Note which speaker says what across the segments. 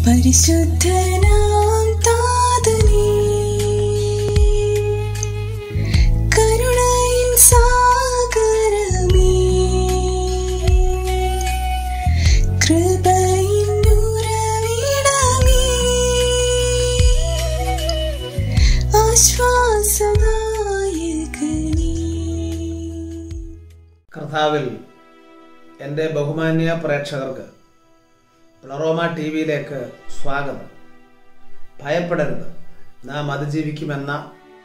Speaker 1: പരിശുദ്ധനാം താതനേ കരുണയിൻ സാഗരമേ കൃപയിൻ ഉറവിടമേ ആശ്വാസദായകനേ
Speaker 2: കർത്താവിൽ എൻ്റെ ബഹുമാന്യ പ്രേക്ഷകർക്ക് പ്ലറോമ ടി വിയിലേക്ക് സ്വാഗതം ഭയപ്പെടരുത് നാം അതിജീവിക്കുമെന്ന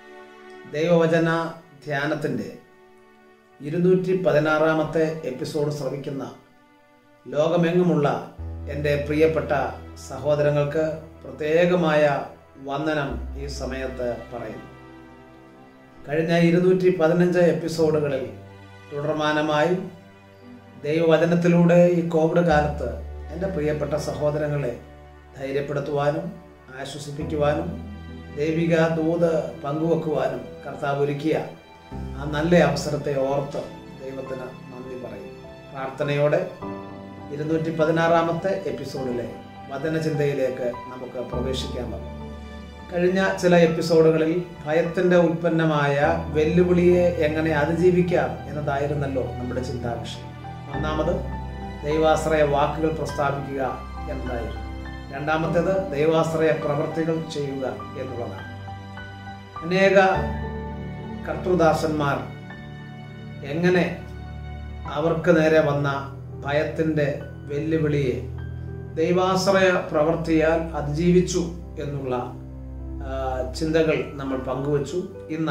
Speaker 2: ദൈവവചന ധ്യാനത്തിൻ്റെ ഇരുന്നൂറ്റി പതിനാറാമത്തെ എപ്പിസോഡ് ശ്രവിക്കുന്ന ലോകമെങ്ങുമുള്ള എൻ്റെ പ്രിയപ്പെട്ട സഹോദരങ്ങൾക്ക് പ്രത്യേകമായ വന്ദനം ഈ സമയത്ത് പറയുന്നു കഴിഞ്ഞ ഇരുന്നൂറ്റി പതിനഞ്ച് എപ്പിസോഡുകളിൽ തുടർമാനമായി ദൈവവചനത്തിലൂടെ ഈ കോവിഡ് കാലത്ത് എൻ്റെ പ്രിയപ്പെട്ട സഹോദരങ്ങളെ ധൈര്യപ്പെടുത്തുവാനും ആശ്വസിപ്പിക്കുവാനും ദൈവിക ദൂത് പങ്കുവെക്കുവാനും കർത്താവ് ഒരുക്കിയ ആ നല്ല അവസരത്തെ ഓർത്ത് ദൈവത്തിന് നന്ദി പറയും പ്രാർത്ഥനയോടെ ഇരുന്നൂറ്റി പതിനാറാമത്തെ എപ്പിസോഡിലെ വചനചിന്തയിലേക്ക് നമുക്ക് പ്രവേശിക്കാമല്ലോ കഴിഞ്ഞ ചില എപ്പിസോഡുകളിൽ ഭയത്തിന്റെ ഉൽപ്പന്നമായ വെല്ലുവിളിയെ എങ്ങനെ അതിജീവിക്കാം എന്നതായിരുന്നല്ലോ നമ്മുടെ ചിന്താവിഷയം ഒന്നാമത് ദൈവാശ്രയ വാക്കുകൾ പ്രസ്താവിക്കുക എന്നതായിരുന്നു രണ്ടാമത്തേത് ദൈവാശ്രയ പ്രവർത്തികൾ ചെയ്യുക എന്നുള്ളതാണ് അനേക കർത്തൃദാസന്മാർ എങ്ങനെ അവർക്ക് നേരെ വന്ന ഭയത്തിന്റെ വെല്ലുവിളിയെ ദൈവാശ്രയ പ്രവർത്തിയാൽ അതിജീവിച്ചു എന്നുള്ള ആ, ചിന്തകൾ നമ്മൾ പങ്കുവച്ചു ഇന്ന്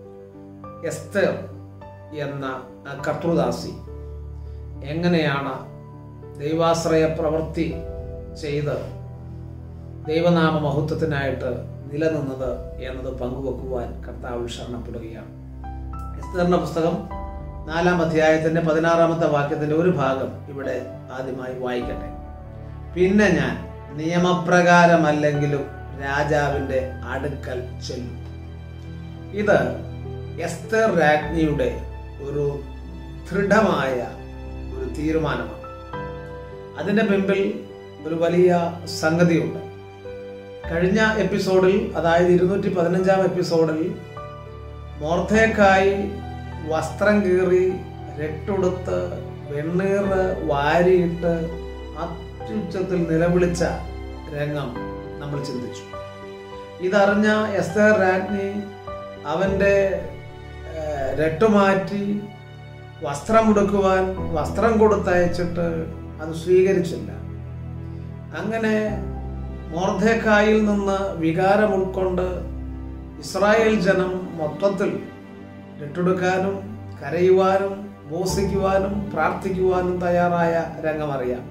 Speaker 2: എസ്തർ എന്ന ആ കർത്തൃദാസി എങ്ങനെയാണ് ദൈവാശ്രയ പ്രവൃത്തി ചെയ്ത് ദൈവനാമ മഹത്വത്തിനായിട്ട് നിലനിന്നത് എന്നത് പങ്കുവെക്കുവാൻ കർത്താവ് ശരണപ്പെടുകയാണ് എസ്തറിന്റെ പുസ്തകം നാലാം അധ്യായത്തിന്റെ പതിനാറാമത്തെ വാക്യത്തിന്റെ ഒരു ഭാഗം ഇവിടെ ആദ്യമായി വായിക്കട്ടെ പിന്നെ ഞാൻ നിയമപ്രകാരമല്ലെങ്കിലും രാജാവിന്റെ അടുക്കൽ ചെല്ലും ഇത് എസ്തർ രാജ്ഞിയുടെ ഒരു ദൃഢമായ ഒരു തീരുമാനമാണ് അതിന്റെ പിമ്പിൽ ഒരു വലിയ സംഗതിയുണ്ട് കഴിഞ്ഞ എപ്പിസോഡിൽ അതായത് ഇരുന്നൂറ്റി പതിനഞ്ചാം എപ്പിസോഡിൽ മോർത്തേക്കായി വസ്ത്രം കീറി രട്ടുടുത്ത് വെണ്ണീർ വാരിയിട്ട് അത്യുച്ചത്തിൽ നിലവിളിച്ച രംഗം നമ്മൾ ചിന്തിച്ചു ഇതറിഞ്ഞ എസ്തർ രാജ്ഞി അവൻ്റെ ഏഹ്, രട്ടുമാറ്റി വസ്ത്രം ഉടുക്കുവാൻ വസ്ത്രം കൊടുത്തയച്ചിട്ട് അത് സ്വീകരിച്ചില്ല അങ്ങനെ മോർദ്ധേക്കായിൽ നിന്ന് വികാരം ഉൾക്കൊണ്ട് ഇസ്രായേൽ ജനം മൊത്തത്തിൽ രട്ടെടുക്കാനും കരയുവാനും ഉപവസിക്കുവാനും പ്രാർത്ഥിക്കുവാനും തയ്യാറായ രംഗമറിയാം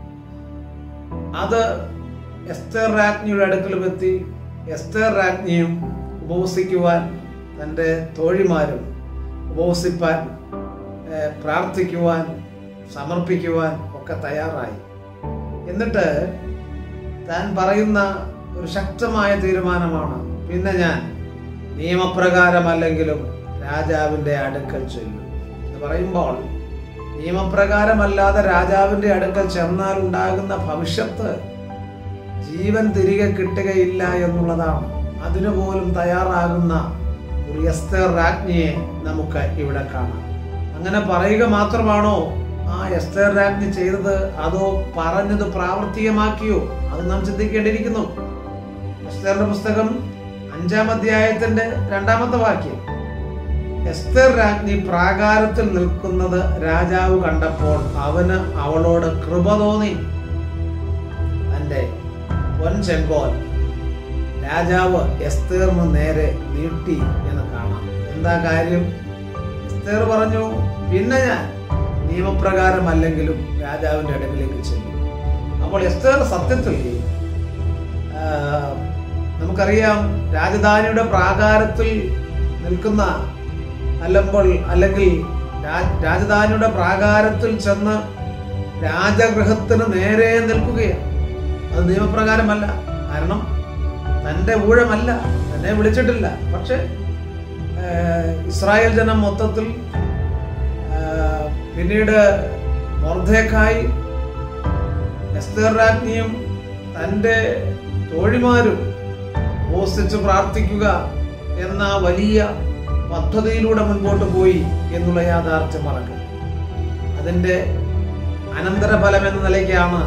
Speaker 2: അത് എസ്തേർ രാജ്ഞിയുടെ അടുക്കലും എത്തി എസ്തേർ രാജ്ഞിയും ഉപവസിക്കുവാൻ തൻ്റെ തോഴിമാരും ഉപവസിപ്പാൻ ഏഹ്, പ്രാർത്ഥിക്കുവാൻ സമർപ്പിക്കുവാൻ ഒക്കെ തയ്യാറായി എന്നിട്ട് താൻ പറയുന്ന ഒരു ശക്തമായ തീരുമാനമാണ് പിന്നെ ഞാൻ നിയമപ്രകാരമല്ലെങ്കിലും രാജാവിൻ്റെ അടുക്കൽ ചെല്ലും എന്ന് പറയുമ്പോൾ നിയമപ്രകാരമല്ലാതെ രാജാവിൻ്റെ അടുക്കൽ ചെന്നാൽ ഉണ്ടാകുന്ന ഭവിഷ്യത്ത് ജീവൻ തിരികെ കിട്ടുകയില്ല എന്നുള്ളതാണ് അതിനു പോലും തയ്യാറാകുന്ന ഒരു എസ്തേർ രാജ്ഞിയെ നമുക്ക് ഇവിടെ കാണാം അങ്ങനെ പറയുക മാത്രമാണോ ആ എസ്തേർ രാജ്ഞി ചെയ്തത് അതോ പറഞ്ഞത് പ്രാവർത്തികമാക്കിയോ അത് നാം ചിന്തിക്കേണ്ടിയിരിക്കുന്നു എസ്തേറിന്റെ പുസ്തകം അഞ്ചാം അധ്യായത്തിന്റെ രണ്ടാമത്തെ വാക്യം എസ്തർ രാജ്ഞി പ്രാകാരത്തിൽ നിൽക്കുന്നത് രാജാവ് കണ്ടപ്പോൾ അവന് അവളോട് കൃപ തോന്നി തന്റെ പൊൻചെങ്കോൽ രാജാവ് എസ്തേറിന് നേരെ നീട്ടി എന്ന് കാണാം എന്താ കാര്യം എസ്തേർ പറഞ്ഞു പിന്നെ ഞാൻ നിയമപ്രകാരമല്ലെങ്കിലും രാജാവിന്റെ അടുക്കിലേക്ക് ചെല്ലും അപ്പോൾ എസ്തേർ സത്യത്തിൽ ആ, നമുക്കറിയാം രാജധാനിയുടെ പ്രാകാരത്തിൽ നിൽക്കുന്ന അല്ലമ്പോൾ അല്ലെങ്കിൽ രാ- രാജധാനിയുടെ പ്രാകാരത്തിൽ ചെന്ന് രാജഗൃഹത്തിന് നേരെ നിൽക്കുകയാണ് അത് നിയമപ്രകാരമല്ല കാരണം തൻ്റെ ഊഴമല്ല തന്നെ വിളിച്ചിട്ടില്ല പക്ഷെ ഏഹ്, ഇസ്രായേൽ ജനം മൊത്തത്തിൽ ഏഹ്, പിന്നീട് മൊർദ്ധേക്കായി എസ്തേർ രാജ്ഞിയും തൻ്റെ തോഴിമാരും ഉപസിച്ച് പ്രാർത്ഥിക്കുക എന്ന വലിയ പദ്ധതിയിലൂടെ മുൻപോട്ട് പോയി എന്നുള്ള യാഥാർത്ഥ്യം മറക്കും അതിൻ്റെ അനന്തരഫലം എന്ന നിലയ്ക്കാണ്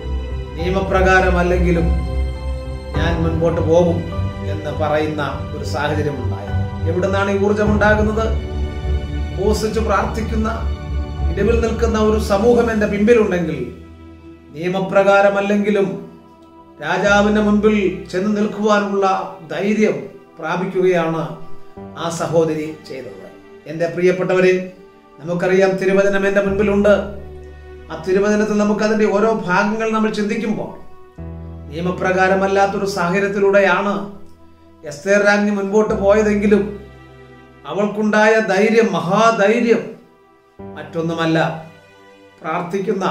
Speaker 2: നിയമപ്രകാരമല്ലെങ്കിലും ഞാൻ മുൻപോട്ട് പോകും എന്ന് പറയുന്ന ഒരു സാഹചര്യം ഉണ്ടായത് എവിടുന്നാണ് ഈ ഊർജം ഉണ്ടാകുന്നത് ഉപസിച്ച് പ്രാർത്ഥിക്കുന്ന ഇടിവിൽ നിൽക്കുന്ന ഒരു സമൂഹം എൻ്റെ പിമ്പിലുണ്ടെങ്കിൽ നിയമപ്രകാരമല്ലെങ്കിലും രാജാവിന്റെ മുൻപിൽ ചെന്ന് നിൽക്കുവാനുള്ള ധൈര്യം പ്രാപിക്കുകയാണ് ആ സഹോദരി ചെയ്തത് എൻ്റെ പ്രിയപ്പെട്ടവരെ നമുക്കറിയാം തിരുവചനം എൻ്റെ മുൻപിലുണ്ട് ആ തിരുവചനത്തിൽ നമുക്ക് അതിൻ്റെ ഓരോ ഭാഗങ്ങൾ നമ്മൾ ചിന്തിക്കുമ്പോൾ നിയമപ്രകാരമല്ലാത്തൊരു സാഹചര്യത്തിലൂടെയാണ് എസ്തേർ രാജ്ഞി മുൻപോട്ട് പോയതെങ്കിലും അവൾക്കുണ്ടായ ധൈര്യം മഹാധൈര്യം മറ്റൊന്നുമല്ല പ്രാർത്ഥിക്കുന്ന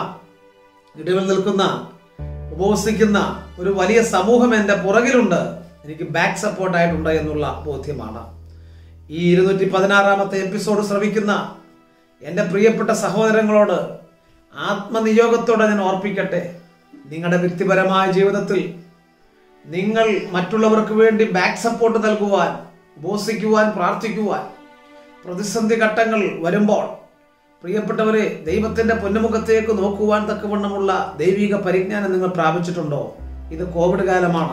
Speaker 2: ഇടിവിൽ നിൽക്കുന്ന ഉപവസിക്കുന്ന ഒരു വലിയ സമൂഹം എൻ്റെ പുറകിലുണ്ട് എനിക്ക് ബാക്ക് സപ്പോർട്ടായിട്ടുണ്ട് എന്നുള്ള ബോധ്യമാണ് ഈ ഇരുന്നൂറ്റി പതിനാറാമത്തെ എപ്പിസോഡ് ശ്രവിക്കുന്ന എൻ്റെ പ്രിയപ്പെട്ട സഹോദരങ്ങളോട് ആത്മനിയോഗത്തോടെ ഞാൻ ഓർപ്പിക്കട്ടെ നിങ്ങളുടെ വ്യക്തിപരമായ ജീവിതത്തിൽ നിങ്ങൾ മറ്റുള്ളവർക്ക് വേണ്ടി ബാക്ക് സപ്പോർട്ട് നൽകുവാൻ ഉപവസിക്കുവാൻ പ്രാർത്ഥിക്കുവാൻ പ്രതിസന്ധി ഘട്ടങ്ങൾ വരുമ്പോൾ പ്രിയപ്പെട്ടവരെ ദൈവത്തിന്റെ പൊന്നുമുഖത്തേക്ക് നോക്കുവാൻ തക്കവണ്ണമുള്ള ദൈവിക പരിജ്ഞാനം നിങ്ങൾ പ്രാപിച്ചിട്ടുണ്ടോ ഇത് കോവിഡ് കാലമാണ്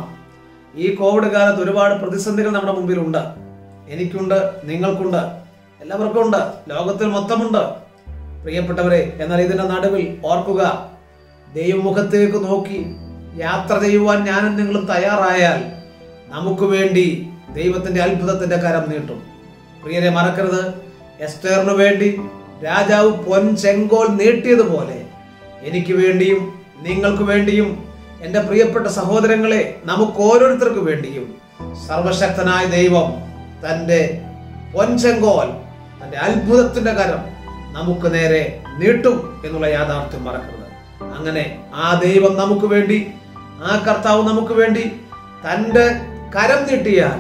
Speaker 2: ഈ കോവിഡ് കാലത്ത് ഒരുപാട് പ്രതിസന്ധികൾ നമ്മുടെ മുമ്പിലുണ്ട് എനിക്കുണ്ട് നിങ്ങൾക്കുണ്ട് എല്ലാവർക്കും ഉണ്ട് ലോകത്തിൽ മൊത്തമുണ്ട് പ്രിയപ്പെട്ടവരെ എന്നാൽ ഇതിന്റെ നടുവിൽ ഓർക്കുക ദൈവമുഖത്തേക്ക് നോക്കി യാത്ര ചെയ്യുവാൻ ഞാനും നിങ്ങളും തയ്യാറായാൽ നമുക്ക് വേണ്ടി ദൈവത്തിന്റെ അത്ഭുതത്തിന്റെ കരം നീട്ടും പ്രിയരെ മറക്കരുത് എസ്റ്റേറിനു വേണ്ടി രാജാവ് പൊൻ ചെങ്കോൽ നീട്ടിയതുപോലെ എനിക്ക് വേണ്ടിയും നിങ്ങൾക്ക് വേണ്ടിയും എൻ്റെ പ്രിയപ്പെട്ട സഹോദരങ്ങളെ നമുക്ക് ഓരോരുത്തർക്ക് വേണ്ടിയും സർവശക്തനായ ദൈവം തൻ്റെ പൊൻചെങ്കോൽ തൻ്റെ അത്ഭുതത്തിന്റെ കരം നമുക്ക് നേരെ നീട്ടും എന്നുള്ള യാഥാർത്ഥ്യം മറക്കരുത് അങ്ങനെ ആ ദൈവം നമുക്ക് വേണ്ടി ആ കർത്താവ് നമുക്ക് വേണ്ടി തൻ്റെ കരം നീട്ടിയാൽ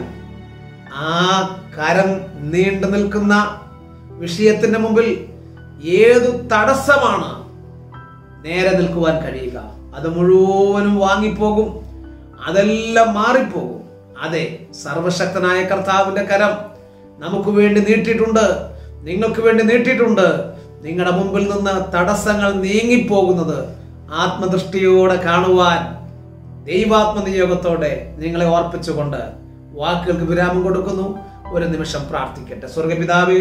Speaker 2: ആ കരം നീണ്ടു നിൽക്കുന്ന വിഷയത്തിന്റെ മുമ്പിൽ ഏതു തടസ്സമാണ് നേരെ നിൽക്കുവാൻ കഴിയുക അത് മുഴുവനും വാങ്ങിപ്പോകും അതെല്ലാം മാറിപ്പോകും അതെ സർവശക്തനായ കർത്താവിന്റെ കരം നമുക്ക് വേണ്ടി നീട്ടിയിട്ടുണ്ട് നിങ്ങൾക്ക് വേണ്ടി നീട്ടിയിട്ടുണ്ട് നിങ്ങളുടെ മുമ്പിൽ നിന്ന് തടസ്സങ്ങൾ നീങ്ങിപ്പോകുന്നത് ആത്മദൃഷ്ടിയോടെ കാണുവാൻ ദൈവാത്മ നിയോഗത്തോടെ നിങ്ങളെ ഓർപ്പിച്ചുകൊണ്ട് വാക്കുകൾക്ക് വിരാമം കൊടുക്കുന്നു ഒരു നിമിഷം പ്രാർത്ഥിക്കട്ടെ സ്വർഗപിതാവേ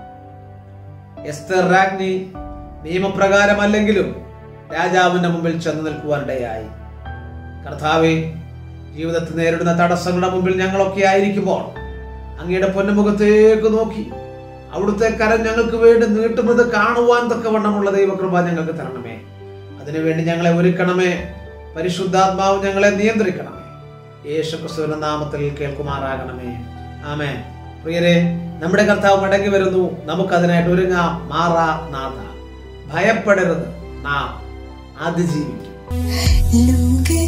Speaker 2: എസ്തർ രാജ്ഞി നിയമപ്രകാരമല്ലെങ്കിലും രാജാവിന്റെ മുമ്പിൽ ചെന്ന് നിൽക്കുവാനിടയായി കർത്താവെ ജീവിതത്തിൽ നേരിടുന്ന തടസ്സങ്ങളുടെ മുമ്പിൽ ഞങ്ങളൊക്കെ ആയിരിക്കുമ്പോൾ അങ്ങയുടെ പൊന്നുമുഖത്തേക്ക് നോക്കി അവിടുത്തെ കരം ഞങ്ങൾക്ക് വേണ്ടി നീട്ടുന്നത് കാണുവാൻ തക്കവണ്ണമുള്ള ദൈവകൃപ ഞങ്ങൾക്ക് തരണമേ അതിനുവേണ്ടി ഞങ്ങളെ ഒരുക്കണമേ പരിശുദ്ധാത്മാവ് ഞങ്ങളെ നിയന്ത്രിക്കണമേ യേശു ക്രിസ്തുവിന്റെ നാമത്തിൽ കേൾക്കുമാറാകണമേ ആമേ പ്രിയരെ നമ്മുടെ കർത്താവ് മടങ്ങി വരുന്നു നമുക്കതിനായിട്ട് ഒരുങ്ങാം മാറാ നാഥ ഭയപ്പെടരുത് നാം അതിജീവിക്കും
Speaker 1: ലോക